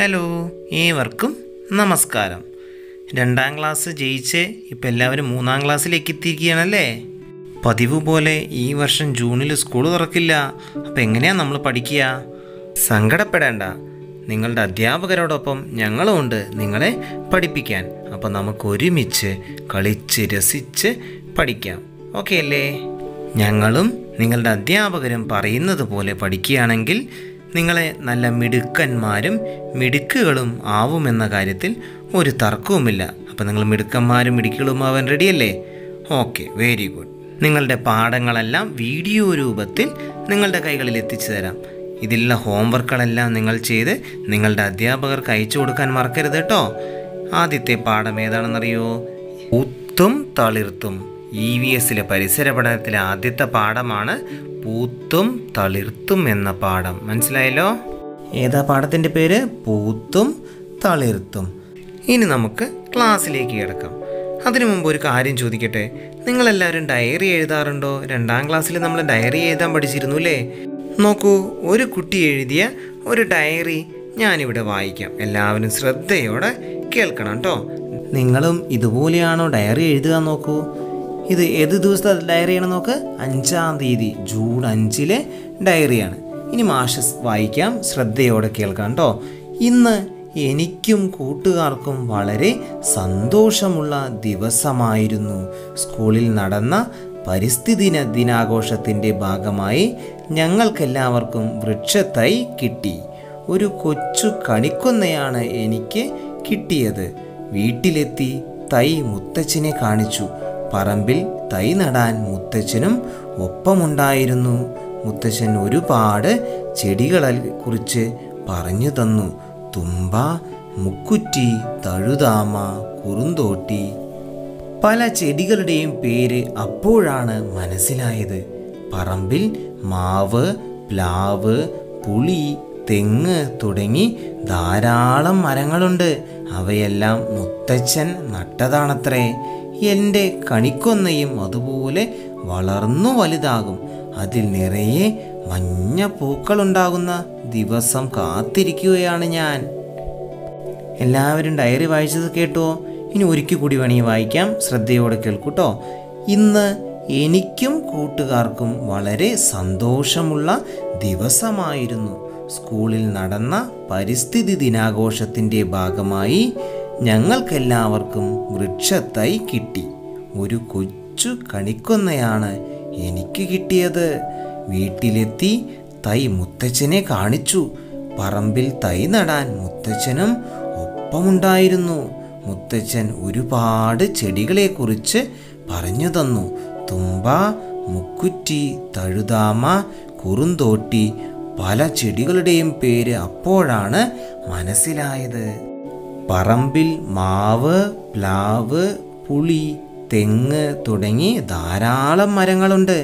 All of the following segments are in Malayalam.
ഹലോ ഏവർക്കും നമസ്കാരം രണ്ടാം ക്ലാസ് ജയിച്ച് ഇപ്പം എല്ലാവരും മൂന്നാം ക്ലാസ്സിലേക്ക് എത്തിയിരിക്കുകയാണല്ലേ പതിവ് പോലെ ഈ വർഷം ജൂണിൽ സ്കൂൾ തുറക്കില്ല അപ്പം എങ്ങനെയാണ് നമ്മൾ പഠിക്കുക സങ്കടപ്പെടേണ്ട നിങ്ങളുടെ അധ്യാപകരോടൊപ്പം ഞങ്ങളുമുണ്ട് നിങ്ങളെ പഠിപ്പിക്കാൻ അപ്പം നമുക്ക് ഒരുമിച്ച് കളിച്ച് രസിച്ച് പഠിക്കാം ഓക്കെ അല്ലേ ഞങ്ങളും നിങ്ങളുടെ അധ്യാപകരും പറയുന്നത് പോലെ പഠിക്കുകയാണെങ്കിൽ നിങ്ങളെ നല്ല മിടുക്കന്മാരും മിടുക്കുകളും ആവുമെന്ന കാര്യത്തിൽ ഒരു തർക്കവുമില്ല അപ്പം നിങ്ങൾ മിടുക്കന്മാരും മിടുക്കുകളും ആവാൻ റെഡിയല്ലേ ഓക്കെ വെരി ഗുഡ് നിങ്ങളുടെ പാഠങ്ങളെല്ലാം വീഡിയോ രൂപത്തിൽ നിങ്ങളുടെ കൈകളിൽ എത്തിച്ചു തരാം ഇതിലുള്ള ഹോംവർക്കുകളെല്ലാം നിങ്ങൾ ചെയ്ത് നിങ്ങളുടെ അധ്യാപകർക്ക് അയച്ചു കൊടുക്കാൻ മറക്കരുത് കേട്ടോ ആദ്യത്തെ പാഠം ഏതാണെന്നറിയോ പൂത്തും തളിർത്തും ഇ വി എസിലെ പരിസര പഠനത്തിലെ ആദ്യത്തെ പാഠമാണ് പൂത്തും തളിർത്തും എന്ന പാഠം മനസ്സിലായല്ലോ ഏതാ പാഠത്തിൻ്റെ പേര് പൂത്തും തളിർത്തും ഇനി നമുക്ക് ക്ലാസ്സിലേക്ക് കിടക്കാം അതിനു മുമ്പ് ഒരു കാര്യം ചോദിക്കട്ടെ നിങ്ങളെല്ലാവരും ഡയറി എഴുതാറുണ്ടോ രണ്ടാം ക്ലാസ്സിൽ നമ്മൾ ഡയറി എഴുതാൻ പഠിച്ചിരുന്നു അല്ലേ നോക്കൂ ഒരു കുട്ടി എഴുതിയ ഒരു ഡയറി ഞാനിവിടെ വായിക്കാം എല്ലാവരും ശ്രദ്ധയോടെ കേൾക്കണം കേട്ടോ നിങ്ങളും ഇതുപോലെയാണോ ഡയറി എഴുതുക നോക്കൂ ഇത് ഏത് ദിവസത്തെ ഡയറിയാണ് നോക്ക് അഞ്ചാം തീയതി ജൂൺ അഞ്ചിലെ ഡയറിയാണ് ഇനി മാഷ് വായിക്കാം ശ്രദ്ധയോടെ കേൾക്കാം കേട്ടോ ഇന്ന് എനിക്കും കൂട്ടുകാർക്കും വളരെ സന്തോഷമുള്ള ദിവസമായിരുന്നു സ്കൂളിൽ നടന്ന പരിസ്ഥിതി ദിന ദിനാഘോഷത്തിൻ്റെ ഭാഗമായി ഞങ്ങൾക്കെല്ലാവർക്കും വൃക്ഷത്തൈ കിട്ടി ഒരു കൊച്ചു കണിക്കൊന്നയാണ് എനിക്ക് കിട്ടിയത് വീട്ടിലെത്തി തൈ മുത്തച്ഛനെ കാണിച്ചു പറമ്പിൽ തൈ നടാൻ മുത്തച്ഛനും ഒപ്പമുണ്ടായിരുന്നു മുത്തച്ഛൻ ഒരുപാട് ചെടികളെ കുറിച്ച് പറഞ്ഞു തന്നു തുമ്പ മുക്കുറ്റി തഴുതാമ കുറുന്തോട്ടി പല ചെടികളുടെയും പേര് അപ്പോഴാണ് മനസ്സിലായത് പറമ്പിൽ മാവ് പ്ലാവ് പുളി തെങ്ങ് തുടങ്ങി ധാരാളം മരങ്ങളുണ്ട് അവയെല്ലാം മുത്തച്ഛൻ നട്ടതാണത്രേ എൻ്റെ കണിക്കൊന്നയും അതുപോലെ വളർന്നു വലുതാകും അതിൽ നിറയെ മഞ്ഞ പൂക്കളുണ്ടാകുന്ന ദിവസം കാത്തിരിക്കുകയാണ് ഞാൻ എല്ലാവരും ഡയറി വായിച്ചത് കേട്ടോ ഇനി ഒരിക്കൽ കൂടി വേണമെങ്കിൽ വായിക്കാം ശ്രദ്ധയോടെ കേൾക്കൂട്ടോ ഇന്ന് എനിക്കും കൂട്ടുകാർക്കും വളരെ സന്തോഷമുള്ള ദിവസമായിരുന്നു സ്കൂളിൽ നടന്ന പരിസ്ഥിതി ദിനാഘോഷത്തിൻ്റെ ഭാഗമായി ഞങ്ങൾക്കെല്ലാവർക്കും വൃക്ഷത്തൈ കിട്ടി ഒരു കൊച്ചു കണിക്കൊന്നയാണ് എനിക്ക് കിട്ടിയത് വീട്ടിലെത്തി തൈ മുത്തച്ഛനെ കാണിച്ചു പറമ്പിൽ തൈ നടാൻ മുത്തച്ഛനും ഒപ്പമുണ്ടായിരുന്നു മുത്തച്ഛൻ ഒരുപാട് ചെടികളെക്കുറിച്ച് പറഞ്ഞു തന്നു തുമ്പ മുക്കുറ്റി തഴുതാമ കുറുന്തോട്ടി പല ചെടികളുടെയും പേര് അപ്പോഴാണ് മനസ്സിലായത് പറമ്പിൽ മാവ് പ്ലാവ് പുളി തെങ്ങ് തുടങ്ങി ധാരാളം മരങ്ങളുണ്ട്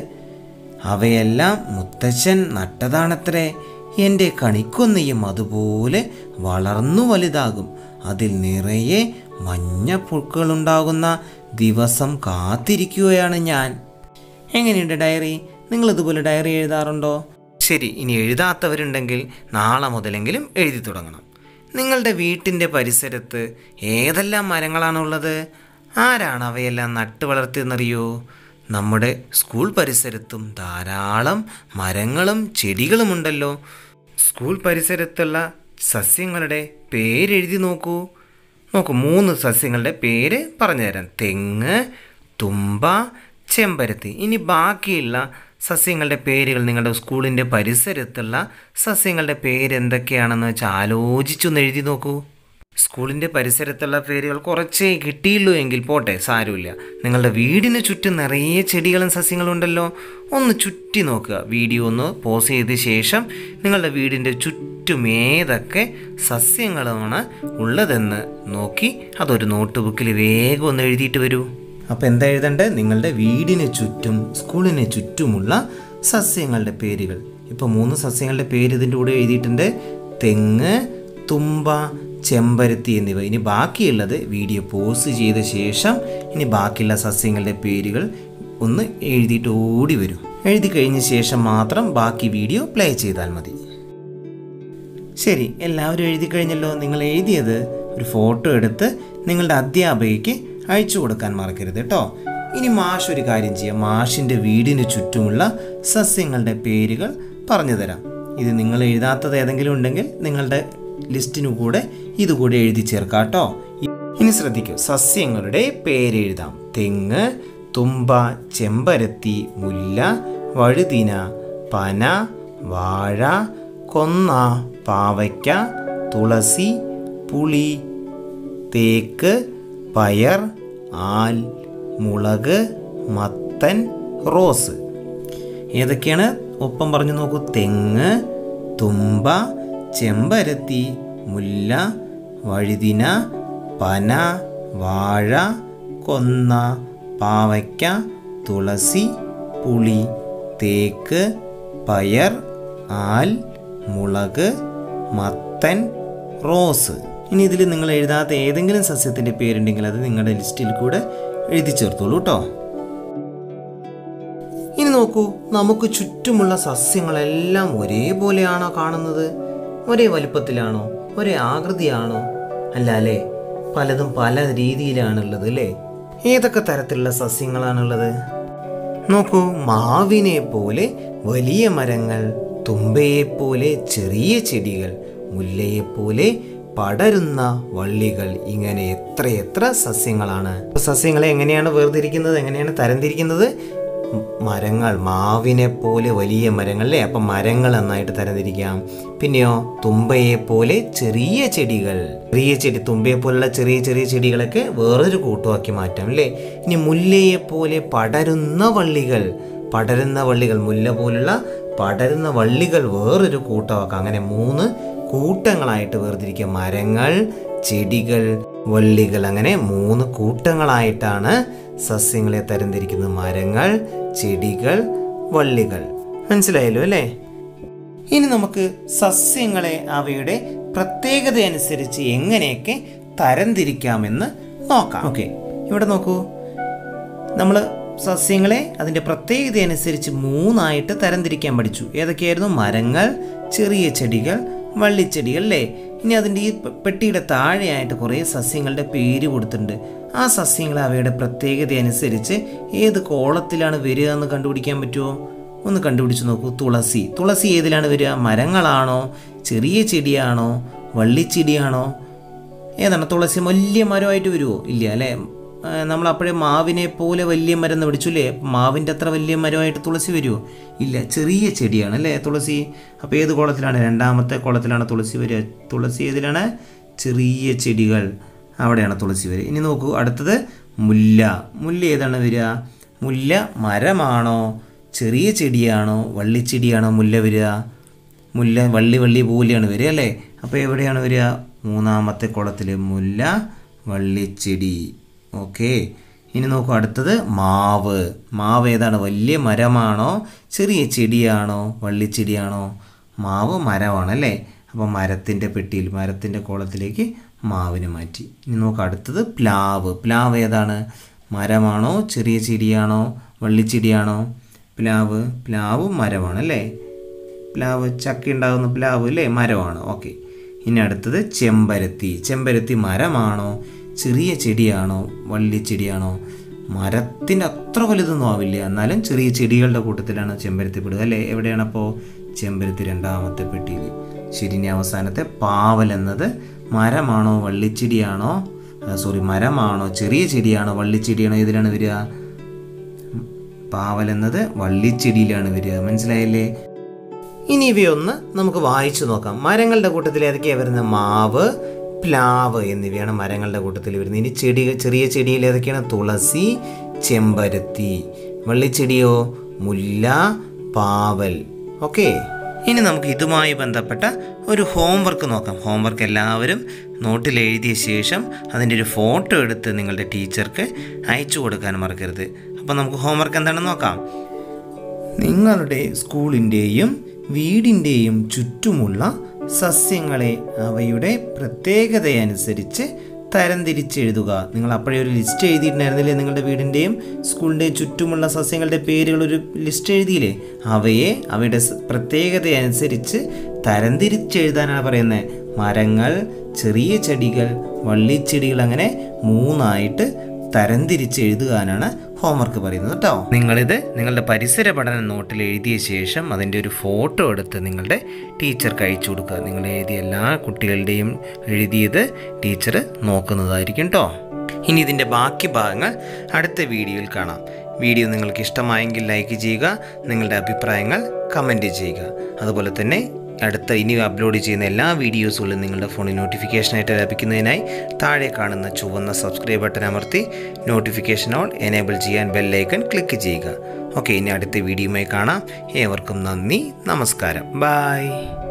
അവയെല്ലാം മുത്തച്ഛൻ നട്ടതാണത്രേ എൻ്റെ കണിക്കൊന്നയും അതുപോലെ വളർന്നു വലുതാകും അതിൽ നിറയെ മഞ്ഞ പുഴുക്കളുണ്ടാകുന്ന ദിവസം കാത്തിരിക്കുകയാണ് ഞാൻ എങ്ങനെയുണ്ട് ഡയറി നിങ്ങൾ ഇതുപോലെ ഡയറി എഴുതാറുണ്ടോ ശരി ഇനി എഴുതാത്തവരുണ്ടെങ്കിൽ നാളെ മുതലെങ്കിലും എഴുതി തുടങ്ങണം നിങ്ങളുടെ വീട്ടിൻ്റെ പരിസരത്ത് ഏതെല്ലാം മരങ്ങളാണുള്ളത് ആരാണ് അവയെല്ലാം നട്ടു വളർത്തിയെന്നറിയോ നമ്മുടെ സ്കൂൾ പരിസരത്തും ധാരാളം മരങ്ങളും ചെടികളുമുണ്ടല്ലോ സ്കൂൾ പരിസരത്തുള്ള സസ്യങ്ങളുടെ പേരെഴുതി നോക്കൂ നോക്കൂ മൂന്ന് സസ്യങ്ങളുടെ പേര് പറഞ്ഞുതരാം തെങ്ങ് തുമ്പ ചെമ്പരത്തി ഇനി ബാക്കിയുള്ള സസ്യങ്ങളുടെ പേരുകൾ നിങ്ങളുടെ സ്കൂളിൻ്റെ പരിസരത്തുള്ള സസ്യങ്ങളുടെ പേര് എന്തൊക്കെയാണെന്ന് വെച്ചാൽ ആലോചിച്ചൊന്ന് എഴുതി നോക്കൂ സ്കൂളിൻ്റെ പരിസരത്തുള്ള പേരുകൾ കുറച്ചേ കിട്ടിയുള്ളൂ എങ്കിൽ പോട്ടെ സാരമില്ല നിങ്ങളുടെ വീടിന് ചുറ്റും നിറയെ ചെടികളും സസ്യങ്ങളും ഉണ്ടല്ലോ ഒന്ന് ചുറ്റി നോക്കുക വീഡിയോ ഒന്ന് പോസ് ചെയ്ത ശേഷം നിങ്ങളുടെ വീടിൻ്റെ ചുറ്റും ഏതൊക്കെ സസ്യങ്ങളാണ് ഉള്ളതെന്ന് നോക്കി അതൊരു നോട്ട് ബുക്കിൽ വേഗം ഒന്ന് എഴുതിയിട്ട് വരൂ അപ്പോൾ എന്താ എഴുതേണ്ടത് നിങ്ങളുടെ വീടിന് ചുറ്റും സ്കൂളിന് ചുറ്റുമുള്ള സസ്യങ്ങളുടെ പേരുകൾ ഇപ്പോൾ മൂന്ന് സസ്യങ്ങളുടെ പേര് ഇതിൻ്റെ കൂടെ എഴുതിയിട്ടുണ്ട് തെങ്ങ് തുമ്പ ചെമ്പരത്തി എന്നിവ ഇനി ബാക്കിയുള്ളത് വീഡിയോ പോസ് ചെയ്ത ശേഷം ഇനി ബാക്കിയുള്ള സസ്യങ്ങളുടെ പേരുകൾ ഒന്ന് എഴുതിയിട്ട് ഓടി വരും എഴുതി കഴിഞ്ഞ ശേഷം മാത്രം ബാക്കി വീഡിയോ പ്ലേ ചെയ്താൽ മതി ശരി എല്ലാവരും എഴുതി കഴിഞ്ഞല്ലോ നിങ്ങൾ എഴുതിയത് ഒരു ഫോട്ടോ എടുത്ത് നിങ്ങളുടെ അധ്യാപകയ്ക്ക് അയച്ചു കൊടുക്കാൻ മറക്കരുത് കേട്ടോ ഇനി മാഷ് ഒരു കാര്യം ചെയ്യാം മാഷിൻ്റെ വീടിന് ചുറ്റുമുള്ള സസ്യങ്ങളുടെ പേരുകൾ പറഞ്ഞു തരാം ഇത് നിങ്ങൾ എഴുതാത്തത് ഏതെങ്കിലും ഉണ്ടെങ്കിൽ നിങ്ങളുടെ ലിസ്റ്റിനു കൂടെ ഇതുകൂടെ എഴുതി ചേർക്കാം കേട്ടോ ഇനി ശ്രദ്ധിക്കൂ സസ്യങ്ങളുടെ പേരെഴുതാം തെങ്ങ് തുമ്പ ചെമ്പരത്തി മുല്ല വഴുതിന പന വാഴ കൊന്ന പാവയ്ക്ക തുളസി പുളി തേക്ക് പയർ ആൽ മുളക് മത്തൻ റോസ് ഏതൊക്കെയാണ് ഒപ്പം പറഞ്ഞു നോക്കൂ തെങ്ങ് തുമ്പ ചെമ്പരത്തി മുല്ല വഴുതിന പന വാഴ കൊന്ന പാവയ്ക്ക തുളസി പുളി തേക്ക് പയർ ആൽ മുളക് മത്തൻ റോസ് ഇനി ഇതിൽ നിങ്ങൾ എഴുതാത്ത ഏതെങ്കിലും സസ്യത്തിൻ്റെ പേരുണ്ടെങ്കിൽ അത് നിങ്ങളുടെ ലിസ്റ്റിൽ കൂടെ എഴുതി ചേർത്തോളൂ കേട്ടോ ഇനി നോക്കൂ നമുക്ക് ചുറ്റുമുള്ള സസ്യങ്ങളെല്ലാം ഒരേപോലെയാണോ കാണുന്നത് ഒരേ വലുപ്പത്തിലാണോ ഒരേ ആകൃതിയാണോ അല്ല അല്ലേ പലതും പല രീതിയിലാണുള്ളത് അല്ലേ ഏതൊക്കെ തരത്തിലുള്ള സസ്യങ്ങളാണുള്ളത് നോക്കൂ മാവിനെ പോലെ വലിയ മരങ്ങൾ തുമ്പയെ പോലെ ചെറിയ ചെടികൾ മുല്ലയെ പോലെ പടരുന്ന വള്ളികൾ ഇങ്ങനെ എത്രയെത്ര സസ്യങ്ങളാണ് സസ്യങ്ങളെ എങ്ങനെയാണ് വേർതിരിക്കുന്നത് എങ്ങനെയാണ് തരംതിരിക്കുന്നത് മരങ്ങൾ മാവിനെ പോലെ വലിയ മരങ്ങൾ അല്ലേ അപ്പം മരങ്ങൾ നന്നായിട്ട് തരംതിരിക്കാം പിന്നെയോ തുമ്പയെ പോലെ ചെറിയ ചെടികൾ ചെറിയ ചെടി തുമ്പയെ പോലുള്ള ചെറിയ ചെറിയ ചെടികളൊക്കെ വേറൊരു കൂട്ടുമാക്കി മാറ്റാം അല്ലേ ഇനി മുല്ലയെ പോലെ പടരുന്ന വള്ളികൾ പടരുന്ന വള്ളികൾ മുല്ല പോലുള്ള പടരുന്ന വള്ളികൾ വേറൊരു കൂട്ടമാക്കാം അങ്ങനെ മൂന്ന് കൂട്ടങ്ങളായിട്ട് വേർതിരിക്കുക മരങ്ങൾ ചെടികൾ വള്ളികൾ അങ്ങനെ മൂന്ന് കൂട്ടങ്ങളായിട്ടാണ് സസ്യങ്ങളെ തരംതിരിക്കുന്നത് മരങ്ങൾ ചെടികൾ വള്ളികൾ മനസ്സിലായല്ലോ അല്ലേ ഇനി നമുക്ക് സസ്യങ്ങളെ അവയുടെ പ്രത്യേകത അനുസരിച്ച് എങ്ങനെയൊക്കെ തരംതിരിക്കാമെന്ന് നോക്കാം ഓക്കെ ഇവിടെ നോക്കൂ നമ്മൾ സസ്യങ്ങളെ അതിൻ്റെ പ്രത്യേകത അനുസരിച്ച് മൂന്നായിട്ട് തരംതിരിക്കാൻ പഠിച്ചു ഏതൊക്കെയായിരുന്നു മരങ്ങൾ ചെറിയ ചെടികൾ വള്ളിച്ചെടികൾ അല്ലേ ഇനി അതിൻ്റെ ഈ പെ- പെട്ടിയുടെ താഴെയായിട്ട് കുറേ സസ്യങ്ങളുടെ പേര് കൊടുത്തിട്ടുണ്ട് ആ സസ്യങ്ങൾ അവയുടെ പ്രത്യേകത അനുസരിച്ച് ഏത് കോളത്തിലാണ് വരിക എന്ന് കണ്ടുപിടിക്കാൻ പറ്റുമോ ഒന്ന് കണ്ടുപിടിച്ച് നോക്കൂ തുളസി തുളസി ഏതിലാണ് വരിക മരങ്ങളാണോ ചെറിയ ചെടിയാണോ വള്ളിച്ചെടിയാണോ ഏതാണ് തുളസി വലിയ മരമായിട്ട് വരുമോ ഇല്ല അല്ലേ ആ, നമ്മൾ അപ്പോഴേ മാവിനെ പോലെ വലിയ മരം എന്ന് പിടിച്ചില്ലേ മാവിൻ്റെ അത്ര വലിയ മരമായിട്ട് തുളസി വരുമോ ഇല്ല ചെറിയ ചെടിയാണ് അല്ലേ തുളസി അപ്പോൾ ഏത് കുളത്തിലാണ് രണ്ടാമത്തെ കുളത്തിലാണ് തുളസി വരിക തുളസി ഏതിലാണ് ചെറിയ ചെടികൾ അവിടെയാണ് തുളസി വരിക ഇനി നോക്കൂ അടുത്തത് മുല്ല മുല്ല ഏതാണ് വരിക മുല്ല മരമാണോ ചെറിയ ചെടിയാണോ വള്ളിച്ചെടിയാണോ മുല്ല വരിക മുല്ല വള്ളി വള്ളി പോലെയാണ് വരിക അല്ലേ അപ്പോൾ എവിടെയാണ് വരിക മൂന്നാമത്തെ കുളത്തിൽ മുല്ല വള്ളിച്ചെടി ഓക്കെ ഇനി നോക്കൂ അടുത്തത് മാവ് മാവ് ഏതാണ് വലിയ മരമാണോ ചെറിയ ചെടിയാണോ വള്ളിച്ചെടിയാണോ മാവ് മരമാണ് അല്ലേ അപ്പോൾ മരത്തിൻ്റെ പെട്ടിയിൽ മരത്തിൻ്റെ കുളത്തിലേക്ക് മാവിനെ മാറ്റി ഇനി നോക്കാം അടുത്തത് പ്ലാവ് പ്ലാവ് ഏതാണ് മരമാണോ ചെറിയ ചെടിയാണോ വള്ളിച്ചെടിയാണോ പ്ലാവ് പ്ലാവ് മരമാണ് അല്ലേ പ്ലാവ് ചക്ക ഉണ്ടാകുന്ന പ്ലാവ് അല്ലേ മരമാണ് ഓക്കെ ഇനി അടുത്തത് ചെമ്പരത്തി ചെമ്പരത്തി മരമാണോ ചെറിയ ചെടിയാണോ വള്ളിച്ചെടിയാണോ മരത്തിൻ്റെ അത്ര വലുതൊന്നും ആവില്ല എന്നാലും ചെറിയ ചെടികളുടെ കൂട്ടത്തിലാണ് ചെമ്പരത്തി പെടുക അല്ലേ എവിടെയാണ് അപ്പോൾ ചെമ്പരത്തി രണ്ടാമത്തെ പെട്ടിയിൽ ശരി ഇനി അവസാനത്തെ പാവൽ എന്നത് മരമാണോ വള്ളിച്ചെടിയാണോ സോറി മരമാണോ ചെറിയ ചെടിയാണോ വള്ളിച്ചെടിയാണോ ഇതിലാണ് വരിക പാവൽ എന്നത് വള്ളിച്ചെടിയിലാണ് വരിക മനസ്സിലായില്ലേ ഇനി ഇവയൊന്ന് നമുക്ക് വായിച്ചു നോക്കാം മരങ്ങളുടെ കൂട്ടത്തിൽ ഏതൊക്കെയാണ് വരുന്നത് മാവ് പ്ലാവ് എന്നിവയാണ് മരങ്ങളുടെ കൂട്ടത്തിൽ വരുന്നത് ഇനി ചെടി ചെറിയ ചെടിയിൽ ഏതൊക്കെയാണ് തുളസി ചെമ്പരത്തി വള്ളിച്ചെടിയോ മുല്ല പാവൽ ഓക്കെ ഇനി നമുക്ക് ഇതുമായി ബന്ധപ്പെട്ട ഒരു ഹോംവർക്ക് നോക്കാം ഹോംവർക്ക് എല്ലാവരും നോട്ടിൽ എഴുതിയ ശേഷം അതിൻ്റെ ഒരു ഫോട്ടോ എടുത്ത് നിങ്ങളുടെ ടീച്ചർക്ക് അയച്ചു കൊടുക്കാൻ മറക്കരുത് അപ്പോൾ നമുക്ക് ഹോംവർക്ക് എന്താണെന്ന് നോക്കാം നിങ്ങളുടെ സ്കൂളിൻ്റെയും വീടിൻ്റെയും ചുറ്റുമുള്ള സസ്യങ്ങളെ അവയുടെ പ്രത്യേകതയനുസരിച്ച് തരംതിരിച്ചെഴുതുക നിങ്ങൾ അപ്പോഴേ ഒരു ലിസ്റ്റ് എഴുതിയിട്ടുണ്ടായിരുന്നില്ലേ നിങ്ങളുടെ വീടിൻ്റെയും സ്കൂളിൻ്റെയും ചുറ്റുമുള്ള സസ്യങ്ങളുടെ പേരുകൾ ഒരു ലിസ്റ്റ് എഴുതിയില്ലേ അവയെ അവയുടെ സ് പ്രത്യേകതയനുസരിച്ച് തരംതിരിച്ചെഴുതാനാണ് പറയുന്നത് മരങ്ങൾ ചെറിയ ചെടികൾ വള്ളിച്ചെടികൾ അങ്ങനെ മൂന്നായിട്ട് തരംതിരിച്ച് എഴുതുവാനാണ് ഹോംവർക്ക് പറയുന്നത് കേട്ടോ നിങ്ങളിത് നിങ്ങളുടെ പരിസര പഠന നോട്ടിൽ എഴുതിയ ശേഷം അതിൻ്റെ ഒരു ഫോട്ടോ എടുത്ത് നിങ്ങളുടെ ടീച്ചർക്ക് അയച്ചു കൊടുക്കുക നിങ്ങൾ എഴുതിയ എല്ലാ കുട്ടികളുടെയും എഴുതിയത് ടീച്ചർ നോക്കുന്നതായിരിക്കും കേട്ടോ ഇനി ഇതിൻ്റെ ബാക്കി ഭാഗങ്ങൾ അടുത്ത വീഡിയോയിൽ കാണാം വീഡിയോ നിങ്ങൾക്ക് ഇഷ്ടമായെങ്കിൽ ലൈക്ക് ചെയ്യുക നിങ്ങളുടെ അഭിപ്രായങ്ങൾ കമൻറ്റ് ചെയ്യുക അതുപോലെ തന്നെ അടുത്ത ഇനി അപ്ലോഡ് ചെയ്യുന്ന എല്ലാ വീഡിയോസുകളും നിങ്ങളുടെ ഫോണിൽ നോട്ടിഫിക്കേഷനായിട്ട് ലഭിക്കുന്നതിനായി താഴെ കാണുന്ന ചുവന്ന സബ്സ്ക്രൈബ് ബട്ടൺ അമർത്തി നോട്ടിഫിക്കേഷൻ ഓൾ എനേബിൾ ചെയ്യാൻ ബെല്ലൈക്കൺ ക്ലിക്ക് ചെയ്യുക ഓക്കെ ഇനി അടുത്ത വീഡിയോയുമായി കാണാം ഏവർക്കും നന്ദി നമസ്കാരം ബായ്